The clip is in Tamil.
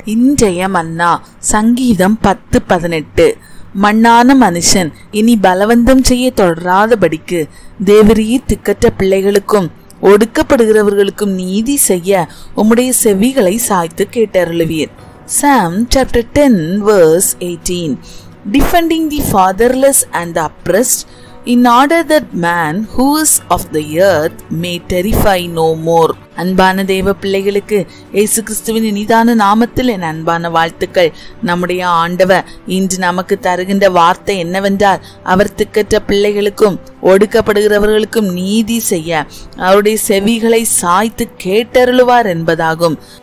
இன்றைய மன்னா சங்கீதம் பத்து பதினெட்டு மண்ணான மனுஷன் இனி பலவந்தம் செய்ய தொடராதபடிக்கு தேவரீர் திக்கற்ற பிள்ளைகளுக்கும் ஒடுக்கப்படுகிறவர்களுக்கும் நீதி செய்ய உம்முடைய செவிகளை சாய்த்து கேட்டருளுவீர் Psalm chapter 10 verse 18 Defending the fatherless and the oppressed in order that man who is of the earth may terrify no more அன்பான தேவ பிள்ளைகளுக்கு இயேசு கிறிஸ்துவின் இனிதான நாமத்தில் என் அன்பான வாழ்த்துக்கள் நம்முடைய ஆண்டவர் இன்று நமக்கு தருகின்ற வார்த்தை என்னவென்றால் அவர் திக்கற்ற பிள்ளைகளுக்கும் ஒடுக்கப்படுகிறவர்களுக்கும் நீதி செய்ய அவருடைய செவிகளை சாய்த்து கேட்டருளுவார் என்பதாகும்